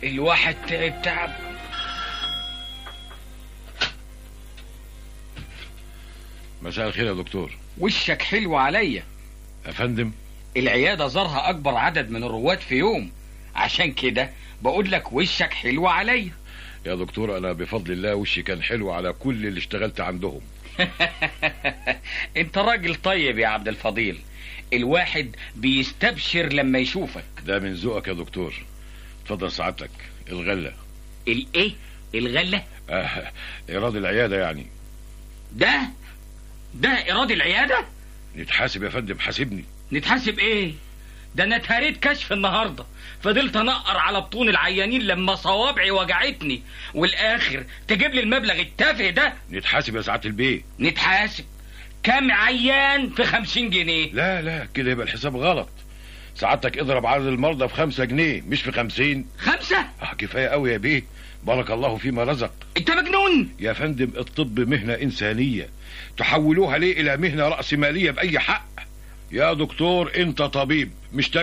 الواحد تعب تعب مساء الخير يا دكتور وشك حلو عليا يا فندم العيادة زارها أكبر عدد من الرواد في يوم عشان كده بقول لك وشك حلو عليا يا دكتور انا بفضل الله وشي كان حلو على كل اللي اشتغلت عندهم انت راجل طيب يا عبد الفضيل الواحد بيستبشر لما يشوفك ده من ذوقك يا دكتور اتفضل سعادتك الغله الايه الغلة آه ايراد العياده يعني ده ده إيراد العيادة نتحاسب يا فندم حاسبني نتحاسب ايه ده انا اتهريت كشف النهارده فضلت انقر على بطون العيانين لما صوابعي وجعتني والاخر تجيب لي المبلغ التافه ده نتحاسب يا سعاده البيه نتحاسب كم عيان في خمسين جنيه لا لا كده يبقى الحساب غلط سعادتك اضرب عدد المرضى في خمسة جنيه مش في خمسين خمسة اه كفاية قوي يا بيه بارك الله فيما رزق انت مجنون يا فندم الطب مهنة إنسانية تحولوها ليه إلى مهنة رأسمالية بأي حق يا دكتور أنت طبيب مش